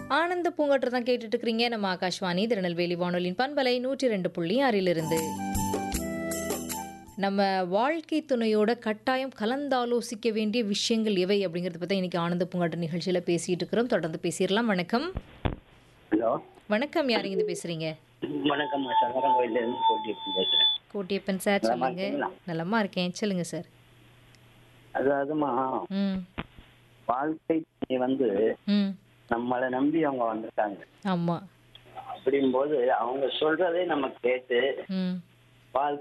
ஆனந்த பூங்காற்று தான் கேட்டுட்டு இருக்கிறீங்க நம்ம ஆகாஷ்வாணி திருநெல்வேலி வானொலியின் பண்பலை நூற்றி ரெண்டு புள்ளி ஆறிலிருந்து நம்ம வாழ்க்கை துணையோட கட்டாயம் கலந்தாலோசிக்க வேண்டிய விஷயங்கள் எவை அப்படிங்கிறத பற்றி இன்னைக்கு ஆனந்த பூங்காற்று நிகழ்ச்சியில் பேசிட்டு இருக்கிறோம் தொடர்ந்து பேசிடலாம் வணக்கம் ஹலோ வணக்கம் யாருங்க இது பேசுறீங்க வணக்கம் சங்கரன் கோயில்ல இருந்து போட்டி பேசுறேன் கோட்டியப்பன் சார் நலமா சொல்லுங்க இருக்கீங்களா? நலமா இருக்கேன் சொல்லுங்க சார் அதாவதுமா ம் வாழ்க்கை துணை வந்து ம் நம்மளை நம்பி அவங்க வந்திருக்காங்க ஆமாம் அப்படிங்கும்போது அவங்க சொல்றதை நம்ம கேட்டு ம் வாழ்க்கை